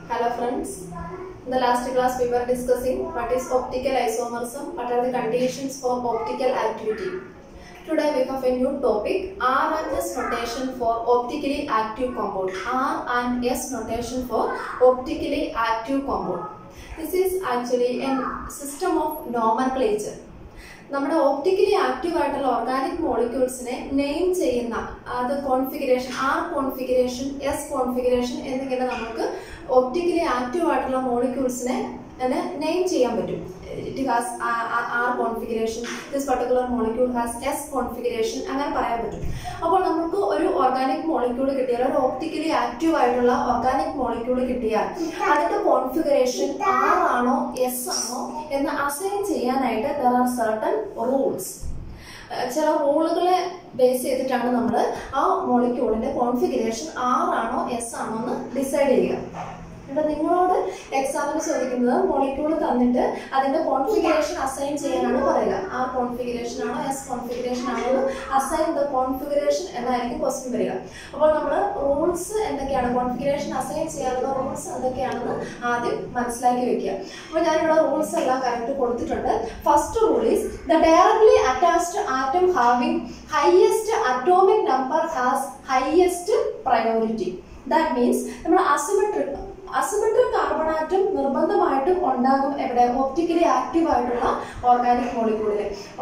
Hello friends. In the last class we were discussing what is optical isomerism, what are the conditions for optical activity. Today we have a new topic R and S notation for optically active compound. R and S notation for optically active compound. This is actually a system of nomenclature. നമ്മുടെ optically active ആയിട്ടുള്ള organic മോളിക്യൂൾസിനെ name ചെയ്യുന്ന അത് configuration R configuration S configuration എന്നിങ്ങനെ നമുക്ക് optically active ആയിട്ടുള്ള മോളിക്യൂൾസിനെ name ചെയ്യാൻ പറ്റും it has R configuration this particular molecule has S configuration അങ്ങനെ പറയാൻ പറ്റും അപ്പോൾ നമുക്ക് ഒരു ഓർഗാനിക് മോളിക്യൂൾ കിട്ടിയാൽ ഒരു ഓപ്റ്റിക്കലി ആക്റ്റീവ് ആയിട്ടുള്ള ഓർഗാനിക് മോളിക്യൂൾ കിട്ടിയാൽ അതിന്റെ കോൺഫിഗറേഷൻ ആർ ആണോ എസ് ആണോ എന്ന് അസൈൻ ചെയ്യാനായിട്ട് ദർ ആർ സർട്ടൺ റൂൾസ് ചില റൂളുകളെ ബേസ് ചെയ്തിട്ടാണ് നമ്മൾ ആ മോളിക്യൂളിന്റെ കോൺഫിഗറേഷൻ ആർ ആണോ എസ് ആണോ എന്ന് ഡിസൈഡ് ചെയ്യുക ഇവിടെ നിങ്ങളോട് എക്സാമിന് ചോദിക്കുന്നത് മോളിക്യൂൾ തന്നിട്ട് അതിന്റെ കോൺഫിഗറേഷൻ അസൈൻ ചെയ്യാനാണ് പറയുക ആ കോൺഫിഗറേഷൻ ആണോ എസ് കോൺഫിഗറേഷൻ ആണോ അസൈൻ ദ കോൺഫിഗറേഷൻ എന്നായിരിക്കും ക്വസ്റ്റ്യൻ വരിക അപ്പോൾ നമ്മൾ റൂൾസ് എന്തൊക്കെയാണ് കോൺഫിഗറേഷൻ അസൈൻ ചെയ്യാനുള്ള റൂൾസ് എന്തൊക്കെയാണെന്ന് ആദ്യം മനസ്സിലാക്കി വെക്കുക അപ്പോൾ ഞാനിവിടെ റൂൾസ് എല്ലാം കറക്റ്റ് കൊടുത്തിട്ടുണ്ട് first rule is the directly attached atom having highest atomic number has highest priority that means നമ്മൾ അസിമെട്രിക് അസിമെട്രിക് കാർബൺ ആറ്റം നിർബന്ധമായിട്ടും ഉണ്ടാകും എവിടെ ഓപ്റ്റിക്കലി ആക്റ്റീവ് ആയിട്ടുള്ള ഓർഗാനിക് മോളിക്യൂളിൽ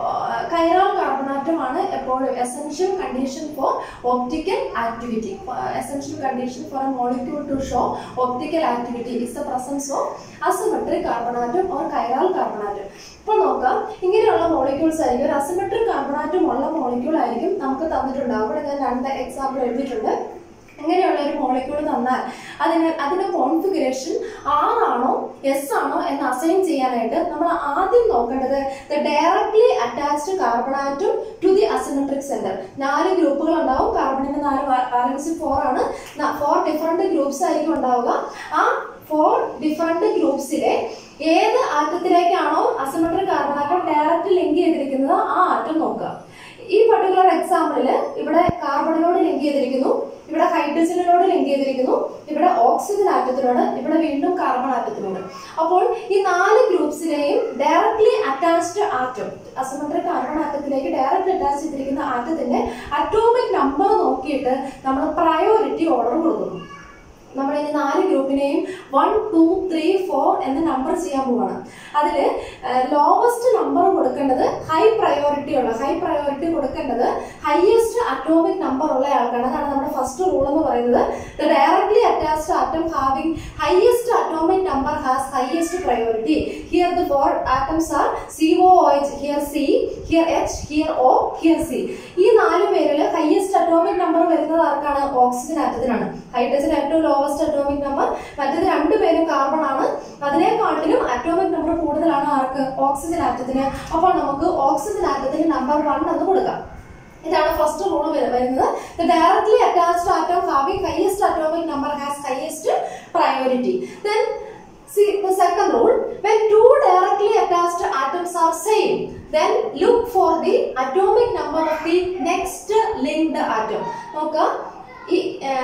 കൈറാൾ കാർബൺ ആറ്റം ആണ് എപ്പോഴും essential condition for optical activity essential condition for a molecule to show optical activity is the presence of asymmetric carbon atom or chiral carbon atom ഇപ്പോൾ നോക്കാം ഇങ്ങനെയുള്ള molecules ആയിരിക്കും ഒരു asymmetric carbon atom ഉള്ള molecule ആയിരിക്കും നമുക്ക് തന്നിട്ടുണ്ടാവും ഇവിടെ ഞാൻ രണ്ട് എക്സാമ്പിൾ എഴുതിയിട്ടുണ്ട് ഇങ്ങനെയുള്ള ഒരു മോളിക്യൂൾ തന്നാൽ അതിന് അതിന്റെ കോൺഫിഗറേഷൻ ആർ ആണോ എസ് ആണോ എന്ന് അസൈൻ ചെയ്യാനായിട്ട് നമ്മൾ ആദ്യം നോക്കേണ്ടത് the directly attached carbon atom to the asymmetric center നാല് ഗ്രൂപ്പുകൾ ഉണ്ടാവും കാർബണിന്റെ നാല് ബാലൻസ് ഫോർ ആണ് ഫോർ ഡിഫറെന്റ് ഗ്രൂപ്പ്സ് ആയിരിക്കും ഉണ്ടാവുക ആ ഫോർ ഡിഫറെന്റ് ഗ്രൂപ്പ്സിലെ ഏത് ആറ്റത്തിലേക്കാണോ asymmetric carbon atom direct link ചെയ്തിരിക്കുന്നത് ആ ആറ്റം നോക്കുക ഈ പർട്ടിക്കുലർ എക്സാമ്പിളിൽ ഇവിടെ കാർബണിനോട് ലിങ്ക് ചെയ്തിരിക്കുന്നു ഇവിടെ ഹൈഡ്രജനിനോട് ലിങ്ക് ചെയ്തിരിക്കുന്നു ഇവിടെ ഓക്സിജൻ ആറ്റത്തിനോട് ഇവിടെ വീണ്ടും കാർബൺ ആറ്റത്തിനോട് അപ്പോൾ ഈ നാല് ഗ്രൂപ്പ്സിലെയും directly attached atom asymmetric carbon ആറ്റത്തിലേക്ക് ഡയറക്റ്റ് അറ്റാച്ച് ചെയ്തിരിക്കുന്ന ആറ്റത്തിന്റെ അറ്റോമിക് നമ്പർ നോക്കിയിട്ട് നമ്മൾ പ്രയോറിറ്റി ഓർഡർ കൊടുക്കുന്നു നമ്മൾ ഇനി നാല് ഗ്രൂപ്പിനെയും വൺ ടു ത്രീ ഫോർ എന്ന് നമ്പർ ചെയ്യാൻ പോവാണ് അതിൽ ലോവസ്റ്റ് നമ്പർ കൊടുക്കേണ്ടത് ഹൈ പ്രയോറിറ്റി ഉള്ള ഹൈ പ്രയോറിറ്റി കൊടുക്കേണ്ടത് ഹയസ്റ്റ് അറ്റോമിക് നമ്പർ ഉള്ള ആൾക്കാണ് അതാണ് നമ്മുടെ ഫസ്റ്റ് റൂൾ എന്ന് പറയുന്നത് the directly attached atom having highest atomic number has highest priority here the four atoms are C O H here C here H here O here C ഈ നാല് പേരിൽ highest atomic number വരുന്നത് ആർക്കാണ് oxygen ആറ്റത്തിനാണ് hydrogen ഏറ്റവും lowest atomic number മറ്റേത് രണ്ടുപേരും carbon ആണ് അതിനെക്കാട്ടിലും atomic number കൂടുതലാണ് ആർക്ക് ഓക്സിജൻ ആറ്റത്തിന് അപ്പോൾ നമുക്ക് ഓക്സിജൻ ആറ്റത്തിന് നമ്പർ വൺ എന്ന് കൊടുക്കാം ഇതാണ് ഫസ്റ്റ് റൂൾ വരുന്നത് the directly attached atom having highest atomic number has highest priority then See the second rule, when two directly attached atoms are same, then look for the atomic number of the next linked atom. നോക്കുക ഈ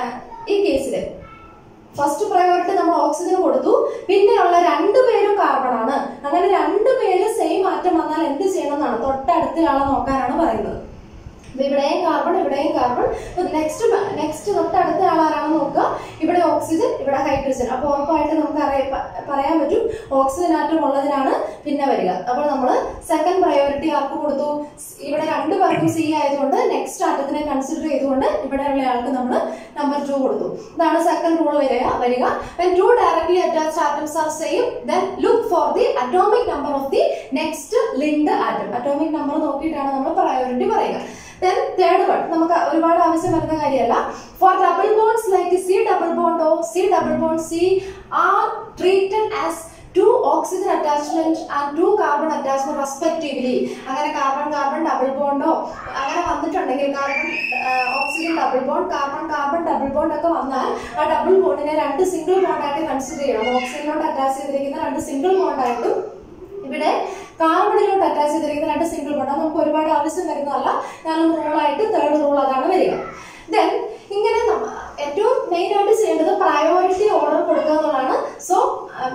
ഈ കേസിൽ first priority നമ്മൾ oxygen കൊടുത്തു പിന്നെയുള്ള രണ്ടുപേരും carbon ആണ് അങ്ങനെ രണ്ടുപേര് സെയിം ആറ്റം വന്നാൽ എന്ത് ചെയ്യണം എന്നാണ് തൊട്ടടുത്ത ആളെ നോക്കാനാണ് പറയുന്നത് ഇവിടെയും കാർബൺ ഇവിടെയും കാർബൺ നെക്സ്റ്റ് നെക്സ്റ്റ് തൊട്ടടുത്ത ആളാരാണെന്ന് നോക്കുക ഇവിടെ ഓക്സിജൻ ഇവിടെ ഹൈഡ്രജൻ അപ്പോൾ ഉറപ്പായിട്ട് നമുക്ക് അറിയാം പറയാൻ പറ്റും ഓക്സിജൻ ആറ്റം ഉള്ളതിനാണ് പിന്നെ വരിക അപ്പോൾ നമ്മൾ സെക്കൻഡ് പ്രയോറിറ്റി ആർക്ക് കൊടുത്തു ഇവിടെ രണ്ട് പേർക്കും സി ആയതുകൊണ്ട് നെക്സ്റ്റ് ആറ്റത്തിനെ കൺസിഡർ ചെയ്തുകൊണ്ട് ഇവിടെയുള്ള ആൾക്ക് നമ്മൾ നമ്പർ ടു കൊടുത്തു ഇതാണ് സെക്കൻഡ് റൂൾ വരിക വരിക when two directly attached atoms are same then look for the atomic number of the next linked atom atomic number നോക്കിയിട്ടാണ് നമ്മൾ പ്രയോറിറ്റി പറയുക ദെൻ തേർഡ് വൺ നമുക്ക് ഒരുപാട് ആവശ്യം വരുന്ന കാര്യമല്ല for double bonds like C double bond O C double bond C are treated as two oxygen attachment and two carbon attachment respectively അങ്ങനെ carbon carbon double ബോണ്ടോ അങ്ങനെ വന്നിട്ടുണ്ടെങ്കിൽ carbon oxygen double bond carbon carbon double bond ഒക്കെ വന്നാൽ ആ double ബോണ്ടിനെ രണ്ട് single ബോണ്ടായിട്ട് consider ചെയ്യണം ഓക്സിജനോട് attach ചെയ്തിരിക്കുന്ന രണ്ട് സിംഗിൾ ബോണ്ടായിട്ടും ഇവിടെ കാർബണിലോട്ട് അറ്റാച്ച് ചെയ്തിരിക്കുന്ന രണ്ട് സിംഗിൾ ബോണ്ട് നമുക്ക് ഒരുപാട് ആവശ്യം വരുന്നതല്ല നാലും റൂളായിട്ട് തേർഡ് റൂൾ അതാണ് വരിക ദെൻ ഇങ്ങനെ നമ്മ- ഏറ്റവും മെയിൻ ആയിട്ട് ചെയ്യേണ്ടത് പ്രയോറിറ്റി ഓർഡർ കൊടുക്കുക എന്നുള്ളതാണ്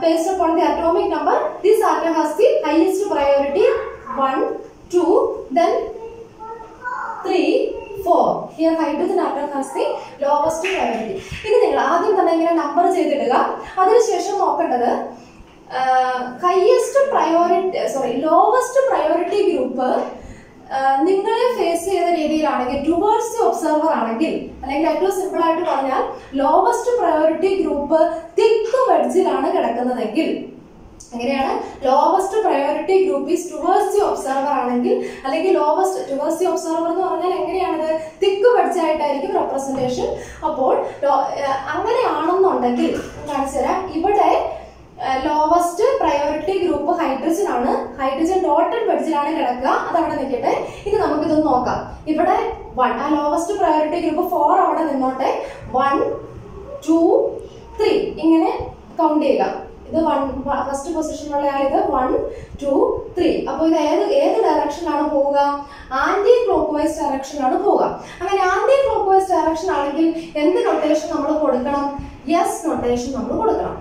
based upon the atomic number this atom has the highest priority 1 2 then 3 4 here hydrogen atom has the lowest priority ഇനി നിങ്ങൾ ആദ്യം തന്നെ ഇങ്ങനെ നമ്പർ ചെയ്തിടുക അതിനുശേഷം നോക്കേണ്ടത് highest priority sorry lowest priority group നിങ്ങളെ ഫേസ് ചെയ്ത രീതിയിലാണെങ്കിൽ ടുവേർഡ്സ് ദി ഒബ്സർവർ ആണെങ്കിൽ അല്ലെങ്കിൽ ഏറ്റവും സിമ്പിൾ ആയിട്ട് പറഞ്ഞാൽ ലോവസ്റ്റ് പ്രയോറിറ്റി ഗ്രൂപ്പ് തിക്ക് വെഡ്ജിലാണ് കിടക്കുന്നതെങ്കിൽ എങ്ങനെയാണ് lowest priority group is towards the observer ആണെങ്കിൽ അല്ലെങ്കിൽ ലോവസ്റ്റ് ടുവേഴ്സ് ദി ഒബ്സർവർ എന്ന് പറഞ്ഞാൽ എങ്ങനെയാണത് തിക്ക് ആയിട്ടായിരിക്കും റെപ്രസെന്റേഷൻ അപ്പോൾ ലോ- ഏഹ് അങ്ങനെയാണെന്നുണ്ടെങ്കിൽ കാണിച്ചു തരാം ഇവിടെ ലോവസ്റ്റ് പ്രയോറിറ്റി ഗ്രൂപ്പ് ഹൈഡ്രജൻ ആണ് ഹൈഡ്രജൻ ഡോട്ടഡ് ബെഡ്ജിലാണ് കിടക്കുക അത് അവിടെ നിൽക്കട്ടെ ഇനി നമുക്കിതൊന്ന് നോക്കാം ഇവിടെ വൺ ആ ലോവസ്റ്റ് പ്രയോറിറ്റി ഗ്രൂപ്പ് ഫോർ അവിടെ നിന്നോട്ടെ വൺ ടു ത്രീ ഇങ്ങനെ കൗണ്ട് ചെയ്യുക ഇത് വൺ ഫസ്റ്റ് പൊസിഷനിലുള്ള ആളിത് വൺ ടു ത്രീ അപ്പോൾ ഇത് ഏത് ഏത് ഡയറക്ഷനിലാണ് പോവുക ആന്റി ക്ലോക്ക് വൈസ് ഡയറക്ഷനിലാണ് പോവുക അങ്ങനെ ആന്റി ക്ലോക്ക് വൈസ് ഡയറക്ഷൻ ആണെങ്കിൽ എന്ത് നൊട്ടേഷൻ നമ്മൾ കൊടുക്കണം യെസ് നൊട്ടേഷൻ നമ്മൾ കൊടുക്കണം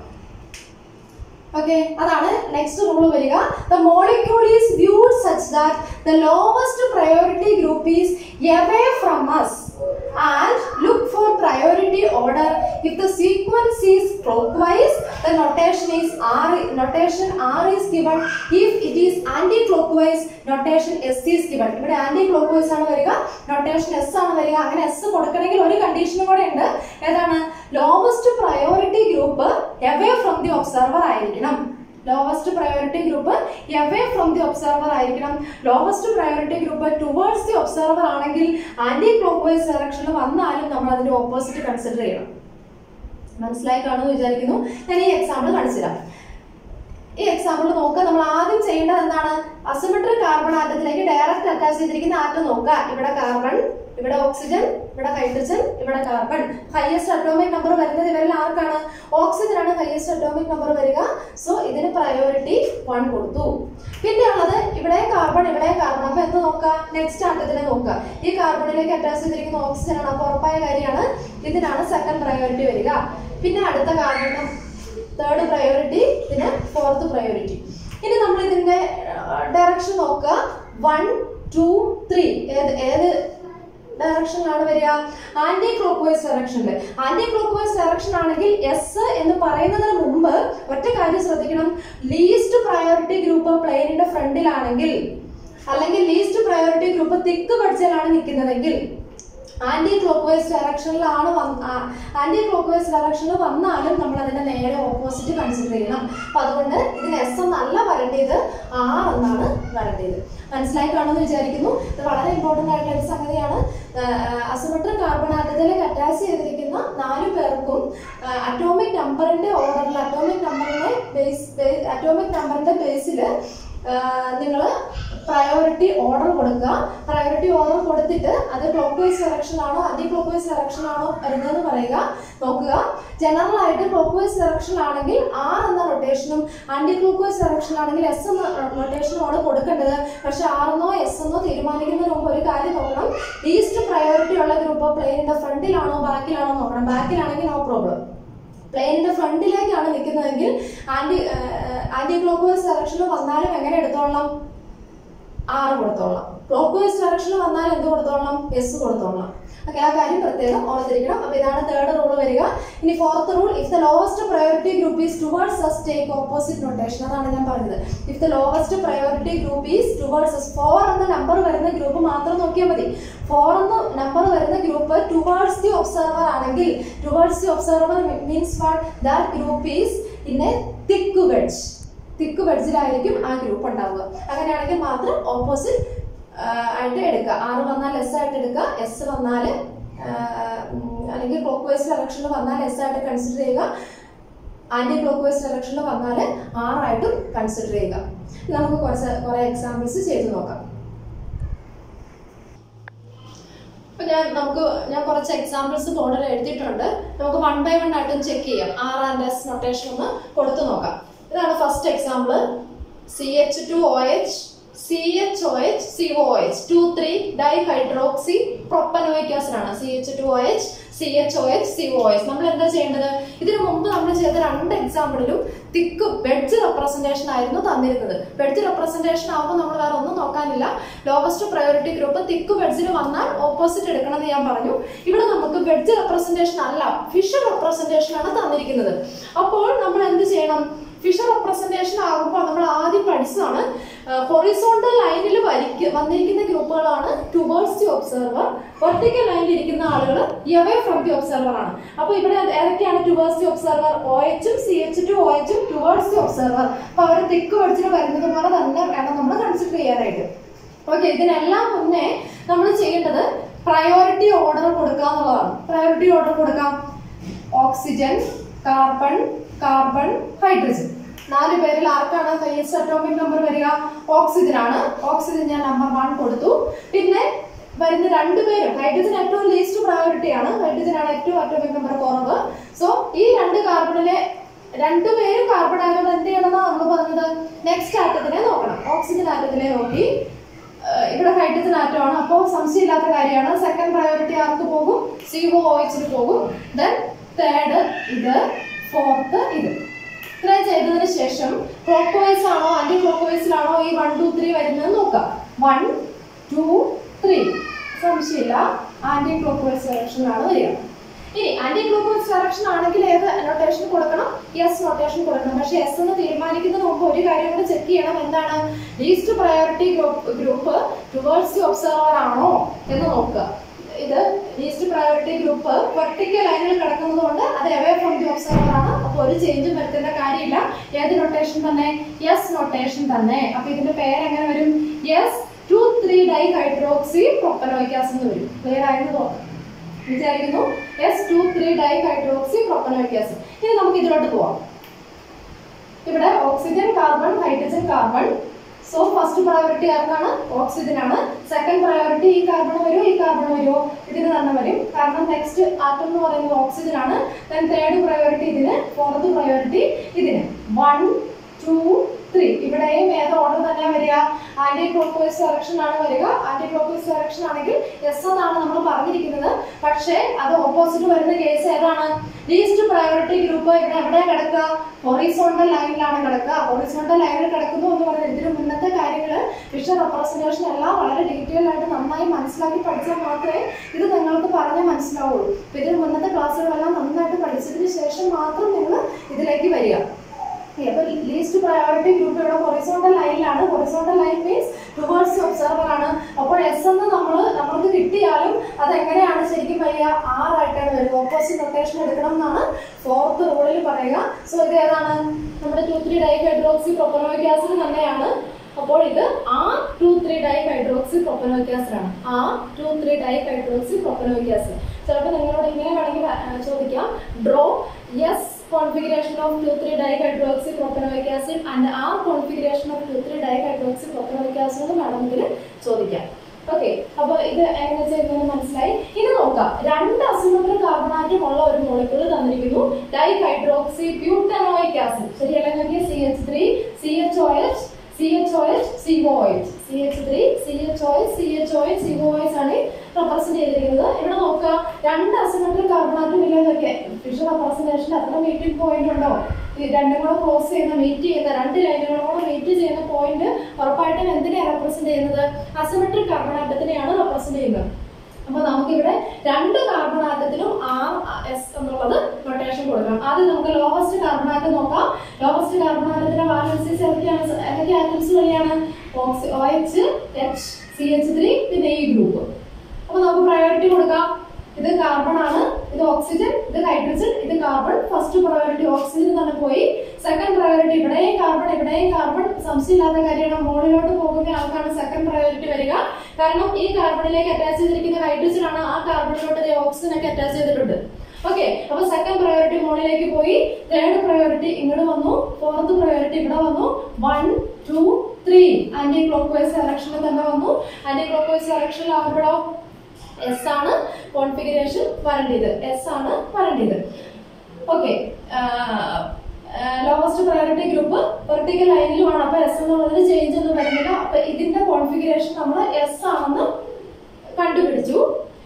ഓക്കെ അതാണ് നെക്സ്റ്റ് റൂൾ വരിക the molecule is viewed such that the lowest priority group is away from us and look for priority order if the sequence is clockwise the notation is R notation R is given if it is anticlockwise notation S is given ഇവിടെ anticlockwise ആണ് വരിക notation S ആണ് വരിക അങ്ങനെ S കൊടുക്കണമെങ്കിൽ ഒരു കണ്ടീഷനും കൂടെ ഉണ്ട് ഏതാണ് lowest priority group away from the observer ആയിരിക്കണം lowest priority group away from the observer ആയിരിക്കണം lowest priority group towards the observer ആണെങ്കിൽ ആന്റി ക്ലോക്ക് വൈസ് ഡയറക്ഷനിൽ വന്നാലും നമ്മൾ അതിന്റെ ഓപ്പോസിറ്റ് കൺസിഡർ ചെയ്യണം മനസ്സിലായി കാണുമെന്ന് വിചാരിക്കുന്നു ഞാൻ ഈ എക്സാമ്പിൾ കാണിച്ചു തരാം ഈ എക്സാമ്പിൾ നോക്കുക നമ്മൾ ആദ്യം ചെയ്യേണ്ടത് എന്താണ് അസിമെട്രിക് കാർബൺ ആറ്റത്തിലേക്ക് ഡയറക്റ്റ് അറ്റാച്ച് ചെയ്തിരിക്കുന്ന ആറ്റം നോക്കുക ഇവിടെ കാർബൺ ഇവിടെ ഓക്സിജൻ ഇവിടെ ഹൈഡ്രജൻ ഇവിടെ കാർബൺ ഹയസ്റ്റ് അറ്റോമിക് നമ്പർ വരുന്നത് ഇവരിൽ ആർക്കാണ് ഓക്സിജൻ ആണ് ഹയസ്റ്റ് അറ്റോമിക് നമ്പർ വരിക സോ ഇതിന് പ്രയോറിറ്റി വൺ കൊടുത്തു പിന്നെ ഉള്ളത് ഇവിടെ കാർബൺ ഇവിടെ കാർബൺ അപ്പൊ എന്ത് നോക്കുക നെക്സ്റ്റ് ആറ്റത്തിനെ നോക്കുക ഈ കാർബണിലേക്ക് അറ്റാച്ച് ചെയ്തിരിക്കുന്ന ഓക്സിജൻ ആണ് അപ്പൊ ഉറപ്പായ കാര്യമാണ് ഇതിനാണ് സെക്കൻഡ് പ്രയോറിറ്റി വരിക പിന്നെ അടുത്ത കാർബൺ തേർഡ് പ്രയോറിറ്റി ഇതിന് ഫോർത്ത് പ്രയോറിറ്റി ഇനി നമ്മൾ ഇതിന്റെ ഡയറക്ഷൻ നോക്കുക വൺ ടു ത്രീ ഏത് ഏത് ഡയറക്ഷനിലാണ് വരിക ആന്റി ക്ലോക്ക് വൈസ് ഡയറക്ഷനിൽ ആന്റി ക്ലോക്ക് വൈസ് ഡയറക്ഷൻ ആണെങ്കിൽ എസ് എന്ന് പറയുന്നതിന് മുമ്പ് ഒറ്റ കാര്യം ശ്രദ്ധിക്കണം ലീസ്റ്റ് പ്രയോറിറ്റി ഗ്രൂപ്പ് പ്ലെയിനിന്റെ ഫ്രണ്ടിലാണെങ്കിൽ അല്ലെങ്കിൽ ലീസ്റ്റ് പ്രയോറിറ്റി ഗ്രൂപ്പ് തിക്ക് പഠിച്ചാലാണ് നിൽക്കുന്നതെങ്കിൽ ആന്റി ക്ലോക്ക് വൈസ് ഡയറക്ഷനിലാണ് ആന്റി ക്ലോക്ക് വൈസ് ഡയറക്ഷനിൽ വന്നാലും നമ്മൾ അതിന്റെ നേരെ ഓപ്പോസിറ്റ് കൺസിഡർ ചെയ്യണം അപ്പൊ അതുകൊണ്ട് ഇതിന് എസ് എന്നല്ല വരേണ്ടത് ആർ എന്നാണ് വരേണ്ടത് മനസ്സിലായി കാണുമെന്ന് വിചാരിക്കുന്നു ഇത് വളരെ ഇമ്പോർട്ടന്റ് ആയിട്ടുള്ള ഒരു സംഗതിയാണ് അസിമെട്രിക് കാർബൺ ആറ്റത്തിലേക്ക് അറ്റാച്ച് ചെയ്തിരിക്കുന്ന നാല് പേർക്കും അറ്റോമിക് നമ്പറിന്റെ ഓർഡറിൽ അറ്റോമിക് നമ്പറിന്റെ ബേസ് അറ്റോമിക് നമ്പറിന്റെ ബേസിൽ നിങ്ങൾ പ്രയോറിറ്റി ഓർഡർ കൊടുക്കുക പ്രയോറിറ്റി ഓർഡർ കൊടുത്തിട്ട് അത് ക്ലോക്ക് വൈസ് ഡയറക്ഷൻ ആണോ ആന്റി ക്ലോക്ക് വൈസ് ഡയറക്ഷൻ ആണോ വരുന്നതെന്ന് പറയുക നോക്കുക ജനറൽ ആയിട്ട് ക്ലോക്ക് വൈസ് ഡയറക്ഷൻ ആണെങ്കിൽ ആർ എന്ന റൊട്ടേഷനും ആന്റി ക്ലോക്ക് വൈസ് ഡയറക്ഷൻ ആണെങ്കിൽ എസ് എന്ന റൊട്ടേഷനുമാണ് കൊടുക്കേണ്ടത് പക്ഷെ ആർ എന്നോ എസ് എന്നോ തീരുമാനിക്കുന്നതിന് മുമ്പ് ഒരു കാര്യം നോക്കണം ലീസ്റ്റ് പ്രയോറിറ്റി ഉള്ള ഗ്രൂപ്പ് പ്ലെയിനിന്റെ ഫ്രണ്ടിലാണോ ബാക്കിലാണോ നോക്കണം ബാക്കിലാണെങ്കിൽ നോ പ്രോബ്ലം പ്ലെയിനിന്റെ ഫ്രണ്ടിലേക്കാണ് നിൽക്കുന്നതെങ്കിൽ ആന്റി ആന്റി ക്ലോക്ക് വൈസ് ഡയറക്ഷനിൽ വന്നാലും എങ്ങനെ എടുത്തോളാം ആറ് കൊടുത്തോളാം ക്ലോക്ക് വൈസ് ഡയറക്ഷനിൽ വന്നാൽ എന്ത് കൊടുത്തോളാം എസ് കൊടുത്തോളാം ഓക്കെ ആ കാര്യം പ്രത്യേകം ഓർത്തിരിക്കണം അപ്പൊ ഇതാണ് തേർഡ് റൂൾ വരിക ഇനി fourth rule if the lowest priority group is towards us take opposite notation അതാണ് ഞാൻ പറഞ്ഞത് if the lowest priority group is towards us four എന്ന നമ്പർ വരുന്ന ഗ്രൂപ്പ് മാത്രം നോക്കിയാൽ മതി ഫോർ എന്ന നമ്പർ വരുന്ന ഗ്രൂപ്പ് ടുവേർഡ്സ് ദി ഒബ്സർവർ ആണെങ്കിൽ towards the observer means what that group is in a thick wedge thick വെഡ്ജിലായിരിക്കും ആ ഗ്രൂപ്പ് ഉണ്ടാവുക അങ്ങനെയാണെങ്കിൽ മാത്രം ഓപ്പോസിറ്റ് ആയിട്ട് എടുക്കുക ആറ് വന്നാൽ എസ് ആയിട്ട് എടുക്കുക എസ് വന്നാൽ അല്ലെങ്കിൽ ക്ലോക്ക് വൈസ് ഡയറക്ഷനിൽ വന്നാൽ എസ് ആയിട്ട് കൺസിഡർ ചെയ്യുക ആന്റി ക്ലോക്ക് വൈസ് ഡയറക്ഷനിൽ വന്നാൽ ആറായിട്ടും കൺസിഡർ ചെയ്യുക നമുക്ക് കുറച്ച് കുറെ എക്സാമ്പിൾസ് ചെയ്ത് നോക്കാം അപ്പൊ ഞാൻ നമുക്ക് ഞാൻ കുറച്ച് എക്സാമ്പിൾസ് ബോർഡിൽ എഴുതിയിട്ടുണ്ട് നമുക്ക് വൺ ബൈ വൺ ആയിട്ടും ചെക്ക് ചെയ്യാം ആർ ആൻഡ് എസ് നൊട്ടേഷൻ ഒന്ന് കൊടുത്തു നോക്കാം ഇതാണ് first example C H two O H C H O H C O H two three dihydroxy propanoic acid ആണ് C H two O H C H O H C O H നമ്മൾ എന്താ ചെയ്യേണ്ടത് ഇതിനു മുമ്പ് നമ്മൾ ചെയ്ത രണ്ട് എക്സാമ്പിളിലും തിക്ക് wedge representation ആയിരുന്നു തന്നിരുന്നത് വെഡ്ജ് റെപ്രസെന്റേഷൻ ആകുമ്പോൾ നമ്മൾ വേറെ ഒന്നും നോക്കാനില്ല ലോവസ്റ്റ് പ്രയോറിറ്റി ഗ്രൂപ്പ് തിക്ക് വെഡ്ജിൽ വന്നാൽ ഓപ്പോസിറ്റ് എടുക്കണം എന്ന് ഞാൻ പറഞ്ഞു ഇവിടെ നമുക്ക് വെഡ്ജ് റെപ്രസെന്റേഷൻ അല്ല ഫിഷർ റെപ്രസെന്റേഷൻ ആണ് തന്നിരിക്കുന്നത് അപ്പോൾ നമ്മൾ എന്ത് ചെയ്യണം ഫിഷർ റെപ്രസെന്റേഷൻ ആകുമ്പോൾ നമ്മൾ ആദ്യം പഠിച്ചതാണ് ഹൊറിസോണ്ടൽ ലൈനിൽ വരിക്ക വന്നിരിക്കുന്ന ഗ്രൂപ്പുകളാണ് ടുവേർഡ്സ് ദി ഒബ്സർവർ വെർട്ടിക്കൽ ലൈനിൽ ഇരിക്കുന്ന ആളുകൾ എവേ ഫ്രം ദി ഒബ്സർവർ ആണ് അപ്പോൾ ഇവിടെ ഏതൊക്കെയാണ് ടുവേർഡ്സ് ദി ഒബ്സർവർ ഒ എച്ചും സി എച്ച് ടു ഒ എച്ചും ടുവേർഡ്സ് ദി ഒബ്സർവർ അപ്പൊ അവർ തിക്ക് വെടിച്ചിട്ട് വരുന്നത് പോലെ തന്നെ വേണം നമ്മൾ കൺസിഡർ ചെയ്യാനായിട്ട് ഓക്കെ ഇതിനെല്ലാം മുന്നേ നമ്മൾ ചെയ്യേണ്ടത് പ്രയോറിറ്റി ഓർഡർ കൊടുക്കുക എന്നുള്ളതാണ് പ്രയോറിറ്റി ഓർഡർ കൊടുക്കാം ഓക്സിജൻ കാർബൺ കാർബൺ ഹൈഡ്രജൻ നാല് പേരിൽ ആർക്കാണ് ഹൈയസ്റ്റ് അറ്റോമിക് നമ്പർ വരിക ഓക്സിജൻ ആണ് ഓക്സിജൻ ഞാൻ നമ്പർ വൺ കൊടുത്തു പിന്നെ വരുന്ന രണ്ടുപേരും ഹൈഡ്രജൻ ഏറ്റവും ലീസ്റ്റ് പ്രയോറിറ്റി ആണ് ഹൈഡ്രജൻ ആണ് ഏറ്റവും അറ്റോമിക് നമ്പർ കുറവ് സോ ഈ രണ്ട് കാർബണിലെ രണ്ടുപേരും കാർബൺ ആയതുകൊണ്ട് എന്ത് ചെയ്യണമെന്നാണ് നമ്മൾ പറഞ്ഞത് നെക്സ്റ്റ് ആറ്റത്തിനെ നോക്കണം ഓക്സിജൻ ആറ്റത്തിനെ നോക്കി ഏഹ് ഇവിടെ ഹൈഡ്രജൻ ആറ്റം ആണ് അപ്പോൾ സംശയമില്ലാത്ത കാര്യമാണ് സെക്കൻഡ് പ്രയോറിറ്റി ആർക്ക് പോകും സി ഒ എച്ചിന് പോകും ദെൻ തേർഡ് ഇത് ഫോർത്ത് ഇത് ഇത്രയും ചെയ്തതിന് ശേഷം ക്ലോക്ക് വൈസ് ആണോ ആന്റി ക്ലോക്ക് വൈസിലാണോ ഈ വൺ ടു ത്രീ വരുന്നത് നോക്കാം വൺ ടു ത്രീ സംശയമില്ല ആന്റി ക്ലോക്ക് വൈസ് ഡയറക്ഷനിലാണ് വരിക ഇനി ആന്റി ക്ലോക്ക് വൈസ് ഡയറക്ഷൻ ആണെങ്കിൽ ഏത് നൊട്ടേഷൻ കൊടുക്കണം യെസ് നൊട്ടേഷൻ കൊടുക്കണം പക്ഷെ എസ് എന്ന് തീരുമാനിക്കുന്നതിന് മുമ്പ് ഒരു കാര്യം കൂടെ ചെക്ക് ചെയ്യണം എന്താണ് least priority group group towards the observer ആണോ എന്ന് നോക്കുക ഇത് ലീസ്റ്റ് പ്രയോറിറ്റി ഗ്രൂപ്പ് വെർട്ടിക്കൽ ലൈനിൽ കിടക്കുന്നത് കൊണ്ട് അത് എവേ ഫ്രം ദി ഒബ്സർവർ ആണ് അപ്പോൾ ഒരു ചേഞ്ചും വരുത്തേണ്ട കാര്യമില്ല ഏത് നൊട്ടേഷൻ തന്നെ യെസ് നൊട്ടേഷൻ തന്നെ അപ്പൊ ഇതിന്റെ പേര് എങ്ങനെ വരും yes two three dihydroxy propanoic acid എന്ന് വരും ക്ലിയർ ആയെന്ന് തോന്നുന്നു വിചാരിക്കുന്നു S two three dihydroxy propanoic acid ഇനി നമുക്ക് ഇതിലോട്ട് പോവാം ഇവിടെ oxygen carbon hydrogen carbon so first priority ആർക്കാണ് ഓക്സിജൻ ആണ് സെക്കൻഡ് പ്രയോറിറ്റി ഈ കാർബൺ വരുമോ ഈ കാർബൺ വരുമോ ഇതിന് തന്നെ വരും കാരണം നെക്സ്റ്റ് ആറ്റം എന്ന് പറയുന്നത് ഓക്സിജൻ ആണ് ദെൻ തേർഡ് പ്രയോറിറ്റി ഇതിന് ഫോർത്ത് പ്രയോറിറ്റി ഇതിന് വൺ ടു ത്രീ ഇവിടെയും ഏത് ഓർഡർ തന്നെ വരിക ആന്റി ക്ലോക്ക് വൈസ് ഡയറക്ഷൻ ആണ് വരിക ആന്റി ക്ലോക്ക് വൈസ് ഡയറക്ഷൻ ആണെങ്കിൽ എസ് എന്നാണ് നമ്മൾ പറഞ്ഞിരിക്കുന്നത് പക്ഷേ അത് ഓപ്പോസിറ്റ് വരുന്ന കേസ് ഏതാണ് ലീസ്റ്റ് പ്രയോറിറ്റി ഗ്രൂപ്പ് ഇവിടെ എവിടെ കിടക്കുക ഹൊറിസോണ്ടൽ ലൈനിലാണ് കിടക്കുക ഹൊറിസോണ്ടൽ ലൈനിൽ കിടക്കുന്നു എന്ന് പറഞ്ഞാൽ ഇതിന് മുന്നത്തെ കാര്യങ്ങൾ വിഷ്വൽ റെപ്രസെന്റേഷൻ എല്ലാം വളരെ ഡീറ്റെയിൽ ആയിട്ട് നന്നായി മനസ്സിലാക്കി പഠിച്ചാൽ മാത്രമേ ഇത് നിങ്ങൾക്ക് പറഞ്ഞാൽ മനസ്സിലാവുള്ളൂ അപ്പൊ ഇതിന് മുന്നത്തെ ക്ലാസ്സുകളെല്ലാം നന്നായിട്ട് പഠിച്ചതിന് ശേഷം മാത്രം നിങ്ങൾ ഇതിലേക്ക് വരിക അപ്പൊ ലീസ്റ്റ് പ്രയോറിറ്റി ഗ്രൂപ്പ് ഇവിടെ ഹൊറിസോണ്ടൽ ലൈനിലാണ് horizontal line means towards observer ആണ് അപ്പോൾ എസ് എന്ന് നമ്മൾ നമ്മൾക്ക് കിട്ടിയാലും അത് എങ്ങനെയാണ് ശരിക്കും വരിക ആർ ആയിട്ടാണ് വരിക ഓപ്പോസിറ്റ് നൊട്ടേഷൻ എടുക്കണം എന്നാണ് ഫോർത്ത് റൂളിൽ പറയുക സോ ഇത് ഏതാണ് നമ്മുടെ two three dihydroxy propanoic acid തന്നെയാണ് അപ്പോൾ ഇത് R two three dihydroxy propanoic acid ആണ് R two three dihydroxy propanoic acid ചിലപ്പോൾ നിങ്ങളോട് ഇങ്ങനെ വേണമെങ്കിൽ ആ, ചോദിക്കാം draw yes configuration of 2,3 dihydroxypropanoic acid and R configuration of 2,3 dihydroxypropanoic acid എന്ന് വേണമെങ്കിൽ ചോദിക്കാം ഓക്കെ അപ്പൊ ഇത് എങ്ങനെ ചെയ്യുന്നത് മനസ്സിലായി ഇനി നോക്കാം രണ്ട് അസിമെട്രിക് കാർബണാറ്റം ഉള്ള ഒരു മോളിക്യൂൾ തന്നിരിക്കുന്നു ഡൈഹൈഡ്രോക്സി ബ്യൂട്ടനോയിക് ആസിഡ് ശരിയല്ലേ നോക്കിയ C H three C H O H C H O H C O H C H three C H O H C H O H C O H ആണ് represent ചെയ്തിരിക്കുന്നത് ഇവിടെ നോക്കുക രണ്ട് asymmetric carbon atom ഇല്ലെന്നൊക്കെ Fischer representation അത്ര meeting point ഉണ്ടോ ഈ രണ്ടും കൂടെ ക്രോസ് ചെയ്യുന്ന മീറ്റ് ചെയ്യുന്ന രണ്ട് ലൈനുകളും കൂടെ മീറ്റ് ചെയ്യുന്ന പോയിന്റ് ഉറപ്പായിട്ടും എന്തിനെയാണ് റെപ്രസെന്റ് ചെയ്യുന്നത് അസിമെട്രിക് കാർബണാറ്റത്തിനെയാണ് റെപ്രസെന്റ് ചെയ്യുന്നത് അപ്പൊ നമുക്കിവിടെ രണ്ട് കാർബൺ ആറ്റത്തിലും ആർ എസ് എന്നുള്ളത് നൊട്ടേഷൻ കൊടുക്കണം ആദ്യം നമുക്ക് ലോവസ്റ്റ് കാർബൺ ആറ്റം നോക്കാം ലോവസ്റ്റ് കാർബൺ ആറ്റത്തിന്റെ വാലൻസീസ് ഏതൊക്കെയാണ് ഏതൊക്കെ ആറ്റംസ് വഴിയാണ് oxy O H H C H three പിന്നെ ഈ ഗ്രൂപ്പ് അപ്പൊ നമുക്ക് പ്രയോറിറ്റി കൊടുക്കാം ഇത് കാർബൺ ആണ് ഇത് ഓക്സിജൻ ഇത് ഹൈഡ്രജൻ ഇത് കാർബൺ ഫസ്റ്റ് പ്രയോറിറ്റി ഓക്സിജൻ തന്നെ പോയി സെക്കൻഡ് പ്രയോറിറ്റി ഇവിടെയും കാർബൺ ഇവിടെയും കാർബൺ സംശയമില്ലാത്ത കാര്യമാണ് മുകളിലോട്ട് പോകുന്ന ആൾക്കാണ് സെക്കൻഡ് പ്രയോറിറ്റി വരിക കാരണം ഈ കാർബണിലേക്ക് അറ്റാച്ച് ചെയ്തിരിക്കുന്ന ഹൈഡ്രജൻ ആണ് ആ കാർബണിലോട്ട് ഓക്സിജൻ ഒക്കെ അറ്റാച്ച് ചെയ്തിട്ടുണ്ട് ഓക്കെ അപ്പൊ സെക്കൻഡ് പ്രയോറിറ്റി മുകളിലേക്ക് പോയി തേർഡ് പ്രയോറിറ്റി ഇങ്ങോട്ട് വന്നു ഫോർത്ത് പ്രയോറിറ്റി ഇവിടെ വന്നു one two three anti clock anticlockwise ഡയറക്ഷനിൽ തന്നെ വന്നു ആന്റി ക്ലോക്ക് വൈസ് ഡയറക്ഷനിലാകുമ്പോഴോ എസ് ആണ് കോൺഫിഗറേഷൻ വരേണ്ടത് എസ് ആണ് വരേണ്ടത് okay lowest priority group vertical ലൈനിലുമാണ് അപ്പൊ എസ് എന്നുള്ളതിന് ചേഞ്ച് ഒന്നും വരുന്നില്ല അപ്പൊ ഇതിന്റെ കോൺഫിഗറേഷൻ നമ്മൾ എസ് ആണെന്ന് കണ്ടുപിടിച്ചു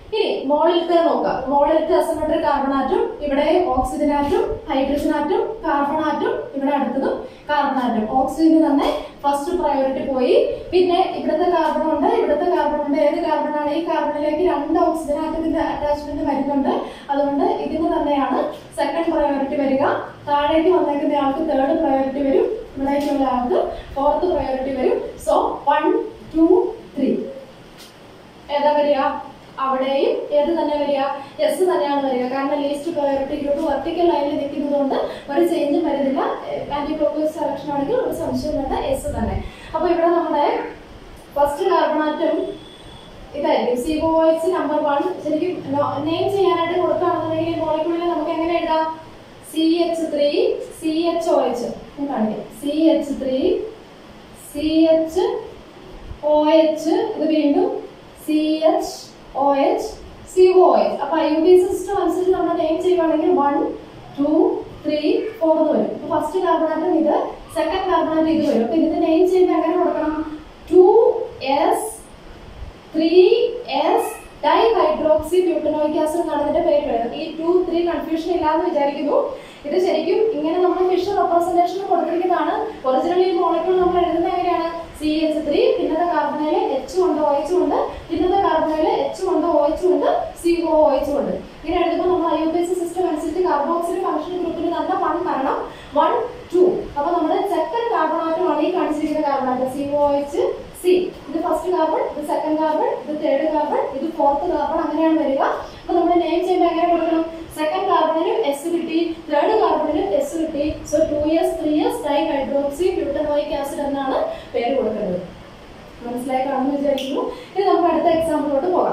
ഇനി മോളിലത്തെ നോക്കാം മോളിലത്തെ അസമെട്രിക് കാർബൺ ആറ്റം ഇവിടെ oxygen atom hydrogen atom carbon atom ഇവിടെ അടുത്തതും കാർബൺ ആറ്റം ഓക്സിജന് തന്നെ ഫസ്റ്റ് പ്രയോറിറ്റി പോയി പിന്നെ ഇവിടുത്തെ കാർബൺ ഉണ്ട് ഇവിടുത്തെ കാർബൺ ഉണ്ട് ഏത് കാർബൺ ആണ് ഈ കാർബണിലേക്ക് രണ്ട് ഓക്സിജൻ ആറ്റത്തിന്റെ അറ്റാച്ച്മെന്റ് വരുന്നുണ്ട് അതുകൊണ്ട് ഇതിന് തന്നെയാണ് സെക്കൻഡ് പ്രയോറിറ്റി വരിക താഴേക്ക് വന്നേക്കുന്ന ആൾക്ക് തേർഡ് പ്രയോറിറ്റി വരും ഇവിടേക്കുള്ള ആൾക്ക് ഫോർത്ത് പ്രയോറിറ്റി വരും സോ വൺ ടു ത്രീ ഏതാ വരിക അവിടെയും ഏത് തന്നെ വരിക എസ് തന്നെയാണ് വരിക കാരണം ലീസ്റ്റ് പ്രയോറിറ്റി ഗ്രൂപ്പ് വെർട്ടിക്കൽ ലൈനിൽ നിൽക്കുന്നത് കൊണ്ട് ഒരു ചേഞ്ചും വരുന്നില്ല ആന്റി ക്ലോക്വൈസ് സെലക്ഷൻ ആണെങ്കിൽ ഒരു സംശയം വേണ്ട എസ് തന്നെ അപ്പൊ ഇവിടെ നമ്മുടെ ഫസ്റ്റ് കാർബണാറ്റം ഇതായിരിക്കും C O H number one ശരിക്കും നെയിം ചെയ്യാനായിട്ട് കൊടുക്കുകയാണെന്നുണ്ടെങ്കിൽ മോളിക്കൂളിൽ നമുക്ക് എങ്ങനെ എഴുതാം C H three C H O H കാണിക്കാം C H three C H O H ഇത് വീണ്ടും C H O H C O H അപ്പൊ ഐ യു ബി സിസ്റ്റം അനുസരിച്ച് നമ്മൾ നെയിം ചെയ്യുവാണെങ്കിൽ വൺ ടു ത്രീ ഫോർ എന്ന് വരും അപ്പൊ ഫസ്റ്റ് കാർബണാറ്റം ഇത് സെക്കൻഡ് കാർബണാറ്റം ഇത് വരും അപ്പൊ ഇതിന്റെ നെയിം ചെയ്യുമ്പോൾ എങ്ങനെ കൊടുക്കണം two S three S dihydroxy butanoic acid എന്നാണ് ഇതിന്റെ പേര് വരുന്നത് ഈ ടു ത്രീ കൺഫ്യൂഷൻ ഇല്ലാന്ന് വിചാരിക്കുന്നു ഇത് ശരിക്കും ഇങ്ങനെ നമ്മൾ ഫിഷർ റെപ്രസെന്റേഷൻ കൊടുത്തിരിക്കുന്നതാണ് ഒറിജിനലി ഈ മോളിക്യൂൾ നമ്മൾ എഴുതുന്നത് എങ്ങനെയാണ് സി എച്ച് ത്രീ പിന്നത്തെ കാർബണയില് എച്ച് ഉണ്ട് ഒ എച്ച് ഉണ്ട് പിന്നത്തെ കാർബണയില് എച്ച് ഉണ്ട് ഒ എച്ച് ഉണ്ട് സി ഒ ഒ എച്ച് ഉണ്ട് ഇങ്ങനെ എഴുതുമ്പോൾ നമ്മൾ I O P S system അനുസരിച്ച് കാർബോക്സിൽ ഫംഗ്ഷൻ ഗ്രൂപ്പിന് തന്നെ വൺ കാരണം വൺ ടു അപ്പൊ നമ്മുടെ സെക്കൻഡ് കാർബണാറ്റമാണ് ഈ കാണിച്ചിരിക്കുന്ന carbon atom C O H C ഇത് ഫസ്റ്റ് കാർബൺ ഇത് സെക്കൻഡ് കാർബൺ ഇത് തേർഡ് കാർബൺ ഇത് ഫോർത്ത് കാർബൺ അങ്ങനെയാണ് വരിക അപ്പൊ നമ്മൾ നെയിം ചെയ്യുമ്പോൾ എങ്ങനെ കൊടുക്കണം സെക്കൻഡ് കാർബണിനും എസ് കിട്ടി തേർഡ് കാർബണിനും എസ് കിട്ടി so two years three years dihydroxy butanoic acid എന്നാണ് പേര് കൊടുക്കുന്നത് മനസ്സിലായി കാണുമെന്ന് വിചാരിക്കുന്നു ഇനി നമുക്ക് അടുത്ത എക്സാമ്പിളോട്ട് പോകാം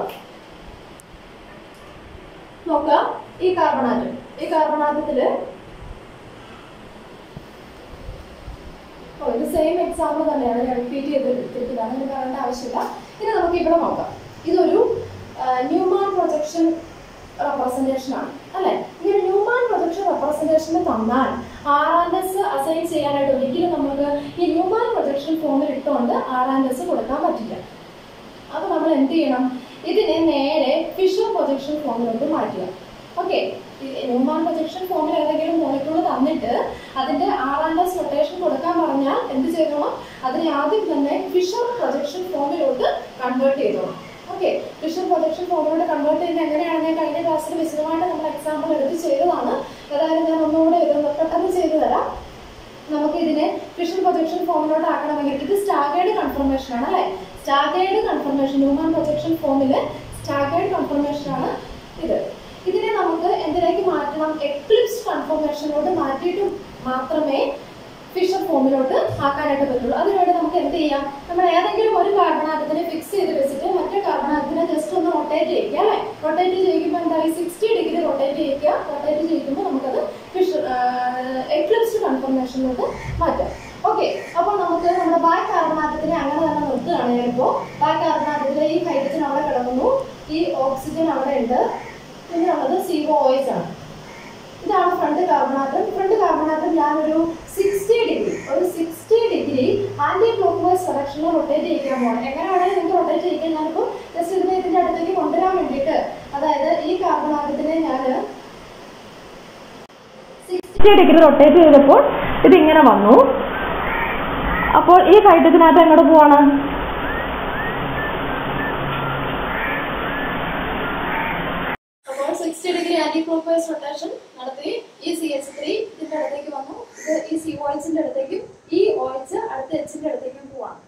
നോക്കാം ഈ കാർബണാറ്റം ഈ കാർബണാറ്റത്തില് ഓ ഇത് സെയിം എക്സാമ്പിൾ തന്നെയാണ് ഞാൻ റിപ്പീറ്റ് ചെയ്ത് എടുത്തിരിക്കുന്നതാണ് ഇത് കാണേണ്ട ആവശ്യമില്ല ഇനി നമുക്ക് ഇവിടെ നോക്കാം ഇതൊരു ന്യൂമാൻ പ്രൊജക്ഷൻ റെപ്രസെന്റേഷൻ ആണ് അല്ലെ ഈ ഒരു ന്യൂമാൻ പ്രൊജക്ഷൻ റെപ്രസെന്റേഷന് തന്നാൽ ആർ ആൻഡ് എസ് അസൈൻ ചെയ്യാനായിട്ട് ഒരിക്കലും നമുക്ക് ഈ ന്യൂമാൻ പ്രൊജക്ഷൻ ഫോമിൽ ഇട്ടുകൊണ്ട് ആർ ആൻഡ് എസ് കൊടുക്കാൻ പറ്റില്ല അപ്പൊ നമ്മൾ എന്ത് ചെയ്യണം ഇതിനെ നേരെ ഫിഷർ പ്രൊജക്ഷൻ ഫോമിലോട്ട് മാറ്റുക ഓക്കെ ന്യൂമാൻ പ്രൊജക്ഷൻ ഫോമിൽ ഏതെങ്കിലും മോളിക്യൂൾ തന്നിട്ട് അതിന്റെ ആർ ആൻഡ് എസ് റൊട്ടേഷൻ കൊടുക്കാൻ പറഞ്ഞാൽ എന്ത് ചെയ്തോണം അതിനെ ആദ്യം തന്നെ ഫിഷർ പ്രൊജക്ഷൻ ഫോമിലോട്ട് കൺവേർട്ട് ചെയ്തോണം ഓക്കെ ഫിഷർ പ്രൊജക്ഷൻ ഫോമിലോട്ട് കൺവേർട്ട് ചെയ്യുന്നത് എങ്ങനെയാണ് ഞാൻ കഴിഞ്ഞ ക്ലാസ്സിൽ വിശദമായിട്ട് നമ്മൾ എക്സാമ്പിൾ എടുത്ത് ചെയ്തതാണ് അതായത് ഞാൻ ഒന്നുകൂടെ ഇത് പെട്ടെന്ന് ചെയ്തു തരാം നമുക്ക് ഇതിനെ ഫിഷർ പ്രൊജക്ഷൻ ഫോമിലോട്ട് ആക്കണമെങ്കിൽ ഇത് സ്റ്റാഗേർഡ് കൺഫർമേഷൻ ആണ് അല്ലെ സ്റ്റാഗേർഡ് കൺഫർമേഷൻ ഹ്യൂമൻ പ്രൊജക്ഷൻ ഫോമില് സ്റ്റാഗേർഡ് കൺഫർമേഷൻ ആണ് ഇത് ഇതിനെ നമുക്ക് എന്തിലേക്ക് മാറ്റണം എക്ലിപ്സ് കൺഫർമേഷനോട് മാറ്റിയിട്ട് മാത്രമേ ഫിഷർ ഫോമിലോട്ട് ആക്കാനായിട്ട് പറ്റുള്ളൂ അതിനുവേണ്ടി നമുക്ക് എന്ത് ചെയ്യാം നമ്മൾ ഏതെങ്കിലും ഒരു കാർബണാറ്റത്തിനെ ഫിക്സ് ചെയ്ത് വെച്ചിട്ട് മറ്റേ കാർബണാറ്റത്തിനെ ജസ്റ്റ് ഒന്ന് റൊട്ടേറ്റ് ചെയ്യുക അല്ലേ റൊട്ടേറ്റ് ചെയ്യുമ്പോൾ എന്തായി സിക്സ്റ്റി ഡിഗ്രി റൊട്ടേറ്റ് ചെയ്യുക റൊട്ടേറ്റ് ചെയ്യുമ്പോൾ നമുക്കത് ഫിഷർ എക്ലിപ്സ് കൺഫർമേഷനിലോട്ട് മാറ്റാം ഓക്കെ അപ്പോൾ നമുക്ക് നമ്മുടെ ബാക്ക് കാർബണാറ്റത്തിനെ അങ്ങനെ തന്നെ നിർത്തുകയാണ് ഇപ്പോൾ ബാക്ക് കാർബണാറ്റത്തിലെ ഈ ഹൈഡ്രജൻ അവിടെ കിടക്കുന്നു ഈ ഓക്സിജൻ അവിടെ ഉണ്ട് പിന്നെ ഉള്ളത് സി ഒ എച്ച് ആണ് ഇതാണ് ഫ്രണ്ട് കാർബണാറ്റം ഫ്രണ്ട് കാർബണാറ്റം ഞാനൊരു സിക്സ്റ്റി ഡിഗ്രി ഒരു sixty degree anti clock anticlockwise സെലക്ഷനിൽ റൊട്ടേറ്റ് ചെയ്യിക്കാൻ പോകണം എങ്ങനെ വേണമെങ്കിൽ നിങ്ങൾക്ക് റൊട്ടേറ്റ് ചെയ്യിക്കാൻ ഞാനിപ്പോൾ ജസ്റ്റ് ഇതിനെ ഇതിൻ്റെ അടുത്തേക്ക് കൊണ്ടുവരാൻ വേണ്ടിയിട്ട് അതായത് ഈ കാർബണാറ്റത്തിനെ ഞാൻ സിക്സ്റ്റി ഡിഗ്രി റൊട്ടേറ്റ് ചെയ്തപ്പോൾ ഇതിങ്ങനെ വന്നു അപ്പോൾ ഈ ഹൈഡ്രജനാറ്റം എങ്ങോട്ട് പോവാണ് അപ്പോൾ sixty degree anti clock anticlockwise rotation നടത്തി ഈ സി എച്ച് ത്രീ ഇതിന്റെ അടുത്തേക്ക് വന്നു ഇത് ഈ സി ഒ എച്ചിന്റെ അടുത്തേക്കും ഈ ഒ എച്ച് അടുത്ത എച്ചിന്റെ അടുത്തേക്കും പോവാണ്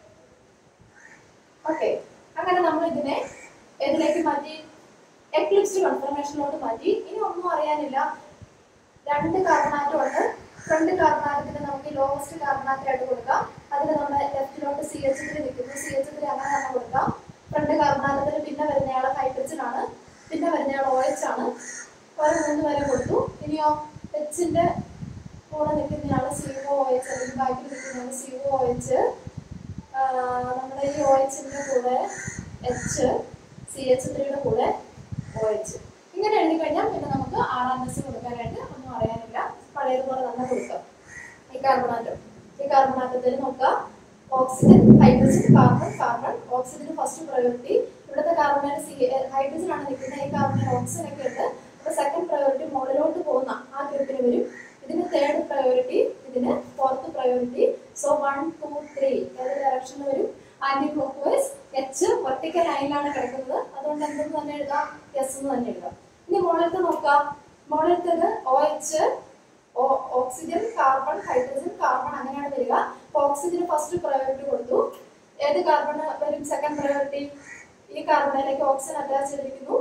ഓക്കെ അങ്ങനെ നമ്മൾ ഇതിനെ ഏതിലേക്ക് മാറ്റി എക്ലിപ്സ്ഡ് കൺഫർമേഷനിലോട്ട് മാറ്റി ഇനി ഒന്നും അറിയാനില്ല രണ്ട് കാർബണാറ്റം ഉണ്ട് ഫ്രണ്ട് കാർബണാറ്റത്തിന് നമുക്ക് ലോവസ്റ്റ് കാർബണാറ്റം ആയിട്ട് കൊടുക്കാം അതിന് നമ്മുടെ ലെഫ്റ്റിലോട്ട് സി എച്ച് ത്രീ നിൽക്കുന്നു സി എച്ച് ത്രീ അങ്ങനെ തന്നെ കൊടുക്കാം ഫ്രണ്ട് കാർബണാറ്റത്തിന് പിന്നെ വരുന്നയാൾ ഹൈഡ്രജൻ ആണ് പിന്നെ വരുന്നയാൾ ഒ എച്ച് ആണ് ഒരു മൂന്ന് വരെ കൊടുത്തു ഇനിയോ എച്ചിന്റെ കൂടെ നിൽക്കുന്നയാൾ സി ഒ എച്ച് അല്ലെങ്കിൽ ബാക്കിൽ നിൽക്കുന്നയാൾ സി ഒ എച്ച് നമ്മുടെ ഈ ഒ എച്ചിന്റെ കൂടെ എച്ച് സി എച്ച് ത്രീയുടെ കൂടെ ഒ എച്ച് ഇങ്ങനെ എഴുതി കഴിഞ്ഞാൽ പിന്നെ നമുക്ക് ആറാം എസ് കൊടുക്കാനായിട്ട് ഒന്നും അറിയാനില്ല പഴയതുപോലെ തന്നെ കൊടുക്കാം ഈ കാർബണാറ്റം ഈ കാർബണാറ്റത്തിൽ നോക്കാം ഓക്സിജൻ ഹൈഡ്രജൻ കാർബൺ കാർബൺ ഓക്സിജന് ഫസ്റ്റ് പ്രയോറിറ്റി ഇവിടുത്തെ കാർബണിൽ സി ഹൈഡ്രജൻ ആണ് നിൽക്കുന്നത് ഈ കാർബണിൽ ഓക്സിജൻ ഒക്കെ ഉണ്ട് അപ്പൊ സെക്കൻഡ് പ്രയോറിറ്റി മുകളിലോട്ട് പോകുന്ന ആ ഗ്രൂപ്പിന് വരും ഇതിന് തേർഡ് പ്രയോറിറ്റി ഇതിന് fourth priority so one two three ഏത് ഡയറക്ഷനിൽ വരും anti clock anticlockwise H vertical ലൈനിലാണ് കിടക്കുന്നത് അതുകൊണ്ട് എന്തെന്ന് തന്നെ എഴുതാം എസ് എന്ന് തന്നെ എഴുതാം ഇനി മുകളിലത്തെ നോക്കാം മുകളിലത്തേത് O H oxygen carbon hydrogen carbon അങ്ങനെയാണ് വരിക അപ്പൊ ഓക്സിജന് ഫസ്റ്റ് പ്രയോറിറ്റി കൊടുത്തു ഏത് കാർബൺ വരും സെക്കൻഡ് പ്രയോറിറ്റി ഈ കാർബണിലേക്ക് ഓക്സിജൻ അറ്റാച്ച് ചെയ്തിരിക്കുന്നു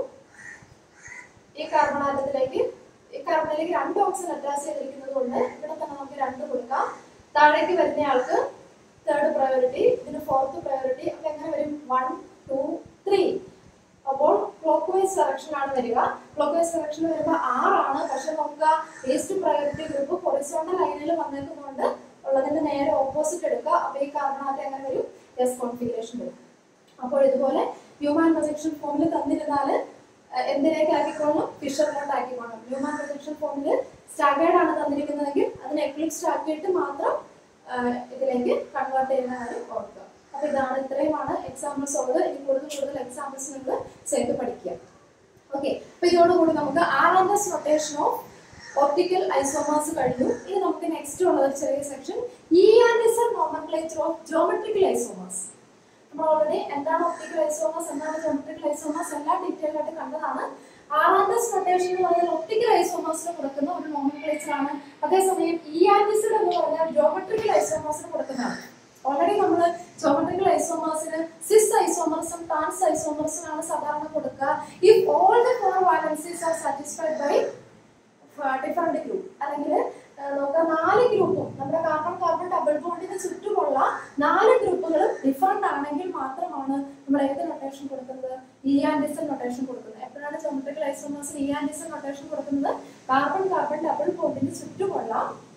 ഈ കാർബൺ ആറ്റത്തിലേക്ക് ഈ കാർബണിലേക്ക് രണ്ട് ഓക്സിജൻ അറ്റാച്ച് ചെയ്തിരിക്കുന്നത് കൊണ്ട് ഇവിടെ തന്നെ നമുക്ക് രണ്ട് കൊടുക്കാം താഴേക്ക് വരുന്ന ആൾക്ക് തേർഡ് പ്രയോറിറ്റി ഇതിന് ഫോർത്ത് പ്രയോറിറ്റി അപ്പൊ എങ്ങനെ വരും വൺ ടു ത്രീ അപ്പോൾ ക്ലോക്ക് വൈസ് ഡയറക്ഷനിലാണ് വരിക ക്ലോക്ക് വൈസ് ഡയറക്ഷനിൽ വരുമ്പോൾ ആറാണ് പക്ഷെ നമുക്ക് വേസ്റ്റ് പ്രയോറിറ്റി ഗ്രൂപ്പ് ഹൊറിസോണ്ടൽ ലൈനിൽ വന്നേക്കുന്നതുകൊണ്ട് ഉള്ളതിന്റെ നേരെ ഓപ്പോസിറ്റ് എടുക്കുക അപ്പൊ ഈ കാർബണാറ്റ് എങ്ങനെ വരും എസ് കോൺഫിഗറേഷൻ വരും അപ്പോൾ ഇതുപോലെ ഹ്യൂമാൻ പ്രൊജക്ഷൻ ഫോമിൽ തന്നിരുന്നാല് അഹ് എന്തിലേക്ക് ആക്കിക്കോണം ഫിഷറിലോട്ട് ആക്കിക്കോണം ഹ്യൂമാൻ പ്രൊജക്ഷൻ ഫോമിൽ സ്റ്റാഗേർഡ് ആണ് തന്നിരിക്കുന്നതെങ്കിൽ അതിനെ എക്ലിപ്സ് ആക്കിയിട്ട് മാത്രം ആഹ് ഇതിലേക്ക് കൺവേർട്ട് ചെയ്യുന്ന കാര്യം ഓർക്കുക അപ്പൊ ഇതാണ് ഇത്രയുമാണ് എക്സാമ്പിൾസ് ഉള്ളത് ഇനി കൂടുതൽ കൂടുതൽ എക്സാമ്പിൾസ് നിങ്ങൾ ചെയ്ത് പഠിക്കുക ഓക്കെ അപ്പൊ ഇതോടുകൂടി നമുക്ക് ആറാമത്തെ റൊട്ടേഷൻ ഓഫ് ഒപ്റ്റിക്കൽ ഐസോമാസ് കഴിഞ്ഞു ഇനി നമുക്ക് നെക്സ്റ്റ് ഉള്ള ഒരു ചെറിയ section E and Z nomenclature of geometrical isomers നമ്മൾ ഓൾറെഡി എന്താണ് ഒപ്റ്റിക്കൽ ഐസോമാസ് എന്താണ് ജോമെട്രിക്കൽ ഐസോമാസ് എല്ലാം ഡീറ്റെയിൽ ആയിട്ട് കണ്ടതാണ് ആറാമത്തെ റൊട്ടേഷൻ എന്ന് പറഞ്ഞാൽ ഒപ്റ്റിക്കൽ ഐസോമാസിന് കൊടുക്കുന്ന ഒരു നോമൻക്ലേച്ചർ ആണ് അതേസമയം ഇ ആൻഡിസിഡ് എന്ന് പറഞ്ഞാൽ ജോമെട്രിക്കൽ ഐസോമാസിന് കൊടുക്കുന്നതാണ് ഓൾറെഡി നമ്മൾ ജോമെട്രിക്കൽ ഐസോമേഴ്സിന് സിസ് ഐസോമേഴ്സും ട്രാൻസ് ഐസോമേഴ്സും ആണ് സാധാരണ കൊടുക്കുക if all the four valencies are satisfied by different group അല്ലെങ്കിൽ നോക്കാം നാല് ഗ്രൂപ്പും നമ്മുടെ കാർബൺ കാർബൺ ഡബിൾ ബോണ്ടിന് ചുറ്റുമുള്ള നാല് ഗ്രൂപ്പുകളും ഡിഫറെന്റ് ആണെങ്കിൽ മാത്രമാണ് നമ്മൾ ഏത് നൊട്ടേഷൻ കൊടുക്കുന്നത് ഇ ആൻഡിസൺ നൊട്ടേഷൻ കൊടുക്കുന്നത് എപ്പോഴാണ് ജോമെട്രിക്കൽ ഐസോമേഴ്സിന് ഇ ആൻഡിസൺ നൊട്ടേഷൻ കൊടുക്കുന്നത് കാർബൺ കാർബൺ ഡബിൾ ബോണ്ടിന് ചുറ്റുമുള്ള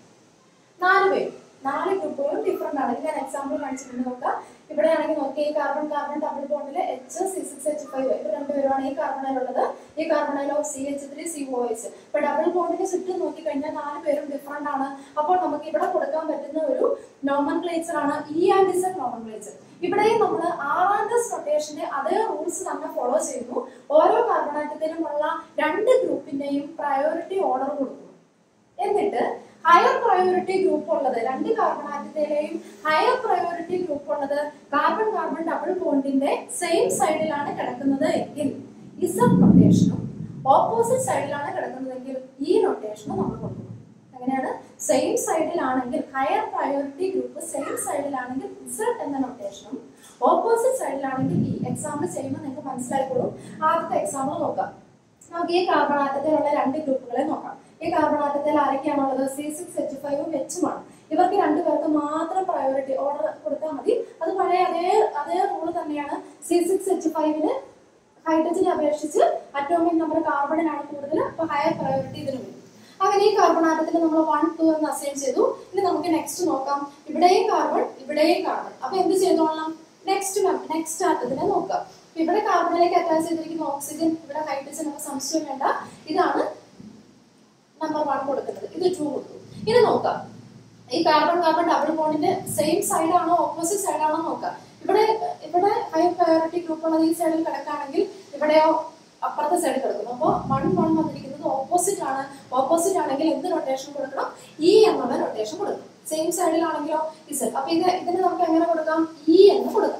നാല് പേര് നാല് ഗ്രൂപ്പുകളും ഡിഫറെന്റ് ആണ് ഇത് ഞാൻ എക്സാമ്പിൾ കാണിച്ചിട്ടുണ്ട് നോക്കാം ഇവിടെ ആണെങ്കിൽ നോക്കി ഈ കാർബൺ കാർബൺ ഡബിൾ ബോണ്ടിൽ H C six H five ഇത് രണ്ടുപേരുമാണ് ഈ കാർബണിലുള്ളത് ഈ കാർബണിലോ C H three C O H ഇപ്പൊ ഡബിൾ ബോണ്ടിന് ചുറ്റും നോക്കി കഴിഞ്ഞാൽ നാല് പേരും ഡിഫറെന്റ് ആണ് അപ്പോൾ നമുക്ക് ഇവിടെ കൊടുക്കാൻ പറ്റുന്ന ഒരു നോമൻ ആണ് ഇ ആൻഡ് ഇസഡ് നോമൻ ഇവിടെയും നമ്മൾ ആറാൻഡസ് റൊട്ടേഷന്റെ അതേ റൂൾസ് തന്നെ ഫോളോ ചെയ്യുന്നു ഓരോ കാർബണാറ്റത്തിലുമുള്ള രണ്ട് ഗ്രൂപ്പിന്റെയും പ്രയോറിറ്റി ഓർഡർ കൊടുക്കുന്നു എന്നിട്ട് ഹയർ പ്രയോറിറ്റി ഗ്രൂപ്പ് ഉള്ളത് രണ്ട് കാർബൺ ആറ്റത്തിലെയും ഹയർ പ്രയോറിറ്റി ഗ്രൂപ്പ് ഉള്ളത് കാർബൺ കാർബൺ ഡബിൾ ബോണ്ടിന്റെ സെയിം സൈഡിലാണ് കിടക്കുന്നത് എങ്കിൽ ഇസഡ് നൊട്ടേഷനും ഓപ്പോസിറ്റ് സൈഡിലാണ് കിടക്കുന്നതെങ്കിൽ ഈ നൊട്ടേഷനും നമ്മൾ കൊടുക്കുന്നു അങ്ങനെയാണ് സെയിം സൈഡിലാണെങ്കിൽ ഹയർ പ്രയോറിറ്റി ഗ്രൂപ്പ് സെയിം സൈഡിലാണെങ്കിൽ ഇസഡ് എന്ന നൊട്ടേഷനും ഓപ്പോസിറ്റ് സൈഡിലാണെങ്കിൽ ഈ എക്സാമ്പിൾ ചെയ്യുമ്പോൾ നിങ്ങൾക്ക് മനസ്സിലായിക്കോളും ആദ്യത്തെ എക്സാമ്പിൾ നോക്കാം നമുക്ക് ഈ കാർബൺ ആറ്റത്തിലുള്ള രണ്ട് ഗ്രൂപ്പുകളെ നോക്കാം ഈ കാർബൺ ആറ്റത്തിൽ ആരൊക്കെയാണുള്ളത് സി സിക്സ് എച്ച് ഫൈവും എച്ചുമാണ് ഇവർക്ക് രണ്ടുപേർക്ക് മാത്രം പ്രയോറിറ്റി ഓർഡർ കൊടുത്താൽ മതി അത് പഴയ അതേ അതേ റൂള് തന്നെയാണ് സി സിക്സ് എച്ച് ഫൈവിന് ഹൈഡ്രജനെ അപേക്ഷിച്ച് അറ്റോമിക് നമ്പർ കാർബണിനാണ് കൂടുതൽ അപ്പൊ ഹയർ പ്രയോറിറ്റി ഇതിന് വരും അങ്ങനെ ഈ കാർബൺ ആറ്റത്തിൽ നമ്മൾ വൺ ടു എന്ന് അസൈൻ ചെയ്തു ഇനി നമുക്ക് നെക്സ്റ്റ് നോക്കാം ഇവിടെയും കാർബൺ ഇവിടെയും കാർബൺ അപ്പൊ എന്ത് ചെയ്തോളാം നെക്സ്റ്റ് നെക്സ്റ്റ് ആറ്റത്തിനെ നോക്കാം അപ്പൊ ഇവിടെ കാർബണിലേക്ക് അറ്റാച്ച് ചെയ്തിരിക്കുന്ന ഓക്സിജൻ ഇവിടെ ഹൈഡ്രജൻ ഒക്കെ സംശയം വേണ്ട ഇതാണ് നമ്പർ വൺ കൊടുക്കുന്നത് ഇത് ടു കൊടുത്തു ഇത് നോക്കാം ഈ കാർബൺ കാർബൺ ഡബിൾ ബോണ്ടിന്റെ സെയിം സൈഡ് ആണോ ഓപ്പോസിറ്റ് സൈഡ് ആണോ നോക്കാം ഇവിടെ ഇവിടെ ഹൈ പ്രയോറിറ്റി ഗ്രൂപ്പ് ഉള്ളത് ഈ സൈഡിൽ കിടക്കുകയാണെങ്കിൽ ഇവിടെയോ അപ്പുറത്തെ സൈഡിൽ കിടക്കുന്നു അപ്പോൾ വൺ വൺ വന്നിരിക്കുന്നത് ഓപ്പോസിറ്റ് ആണ് ഓപ്പോസിറ്റ് ആണെങ്കിൽ എന്ത് റൊട്ടേഷൻ കൊടുക്കണം ഈ എന്നുള്ള റൊട്ടേഷൻ കൊടുക്കണം സെയിം സൈഡിലാണെങ്കിലോ ഇസഡ് അപ്പൊ ഇത് ഇതിന് നമുക്ക് എങ്ങനെ കൊടുക്കാം ഇ എന്ന് കൊടുക്കാം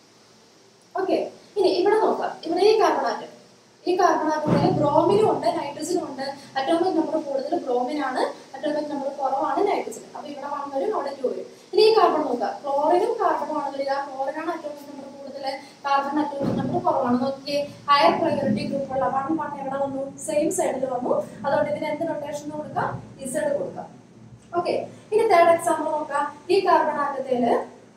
ഓക്കെ ഇനി ഇവിടെ നോക്കാം ഇവിടെ ഈ കാർബൺ ആറ്റം ഈ കാർബൺ ആറ്റത്തിൽ ബ്രോമിനും ഉണ്ട് നൈട്രജനും ഉണ്ട് അറ്റോമിക് നമ്പർ കൂടുതൽ ബ്രോമിൻ ആണ് അറ്റോമിക് നമ്പർ കുറവാണ് നൈട്രജൻ അപ്പൊ ഇവിടെ വൺ വരും അവിടെ ടു വരും ഇനി ഈ കാർബൺ നോക്കാം ക്ലോറിനും കാർബണും ആണ് വരിക ക്ലോറിനാണ് അറ്റോമിക് നമ്പർ കൂടുതൽ കാർബൺ അറ്റോമിക് നമ്പർ കുറവാണ് നോക്കിയേ ഹയർ പ്രയോറിറ്റി ഗ്രൂപ്പ് ഉള്ള വൺ വൺ എവിടെ വന്നു സെയിം സൈഡിൽ വന്നു അതുകൊണ്ട് ഇതിന് എന്ത് നൊട്ടേഷൻ കൊടുക്കാം ഇസഡ് കൊടുക്കാം ഓക്കെ ഇനി തേർഡ് എക്സാമ്പിൾ നോക്കാം ഈ കാർബൺ ആറ്റത്തില്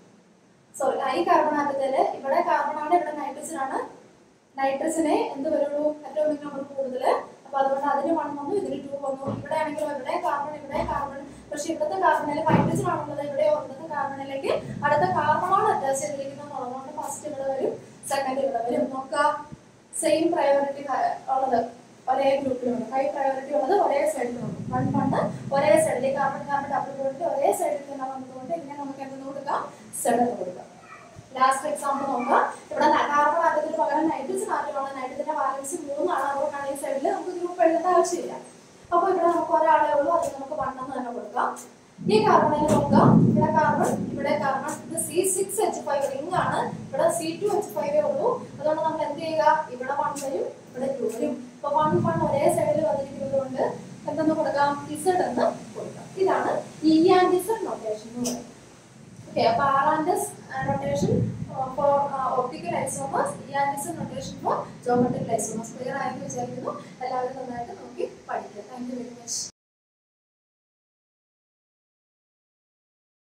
സോറി ഈ കാർബൺ ആറ്റത്തില് ഇവിടെ കാർബൺ ആണ് ഇവിടെ നൈട്രജൻ ആണ് നൈട്രജനെ എന്ത് വരുള്ളൂ അറ്റോമിക് നമ്പർ കൂടുതൽ അപ്പൊ അതുകൊണ്ട് അതിന് വൺ വന്നു ഇതിന് ടു വന്നു ഇവിടെ ആണെങ്കിലും ഇവിടെ കാർബൺ ഇവിടെ കാർബൺ പക്ഷെ ഇവിടുത്തെ കാർബണിൽ ഹൈഡ്രജൻ ആണുള്ളത് ഇവിടെ ഇവിടുത്തെ കാർബണിലേക്ക് അടുത്ത കാർബണാണ് അറ്റാച്ച് ചെയ്തിരിക്കുന്നത് അതുകൊണ്ട് ഫസ്റ്റ് ഇവിടെ വരും സെക്കൻഡ് ഇവിടെ വരും നോക്കാം സെയിം പ്രയോറിറ്റി ഉള്ളത് ഒരേ ഗ്രൂപ്പിലുണ്ട് ഹൈ പ്രയോറിറ്റി ഉള്ളത് ഒരേ സൈഡിലുണ്ട് വൺ വണ്ണ് ഒരേ സൈഡിൽ കാർബൺ കാർബൺ ഡബിൾ ബോണ്ടിൽ ഒരേ സൈഡിൽ തന്നെ വന്നതുകൊണ്ട് ഇതിനെ നമുക്ക് എന്തെന്ന് കൊടുക്കാം സെഡ് എന്ന് കൊടുക്കാം ലാസ്റ്റ് എക്സാമ്പിൾ നോക്കാം ഇവിടെ കാർബൺ ആറ്റത്തിന് പകരം നൈട്രജൻ ആറ്റമാണ് നൈട്രജന്റെ വാലൻസ് മൂന്നാണ് അതുകൊണ്ടാണ് ഈ സൈഡിൽ നമുക്ക് ഗ്രൂപ്പ് എഴുതേണ്ട ആവശ്യമില്ല അപ്പൊ ഇവിടെ നമുക്ക് ഒരാളെ ഉള്ളൂ അതിന് നമുക്ക് വണ്ണെന്ന് തന്നെ കൊടുക്കാം ഈ കാർബണിൽ നോക്കാം ഇവിടെ കാർബൺ ഇവിടെ കാർബൺ ഇത് C six H five ring ആണ് ഇവിടെ സി ടു എച്ച് ഫൈവേ ഉള്ളൂ അതുകൊണ്ട് നമ്മൾ എന്ത് ചെയ്യുക ഇവിടെ വൺ വരും ഇവിടെ ടു വരും അപ്പൊ വൺ വൺ ഒരേ സൈഡിൽ വന്നിരിക്കുന്നത് കൊണ്ട് എന്തെന്ന് കൊടുക്കാം ഇസഡ് എന്ന് കൊടുക്കാം ഇതാണ് ഇ ആൻഡ് ഇസഡ് നൊട്ടേഷൻ എന്ന് പറയുന്നത് ഓക്കെ അപ്പൊ R and S notation for optical isomers E and S notation for geometric isomers clear ആയെന്ന് വിചാരിക്കുന്നു എല്ലാവരും നന്നായിട്ട് നോക്കി പഠിക്കുക താങ്ക് യു വെരി മച്ച്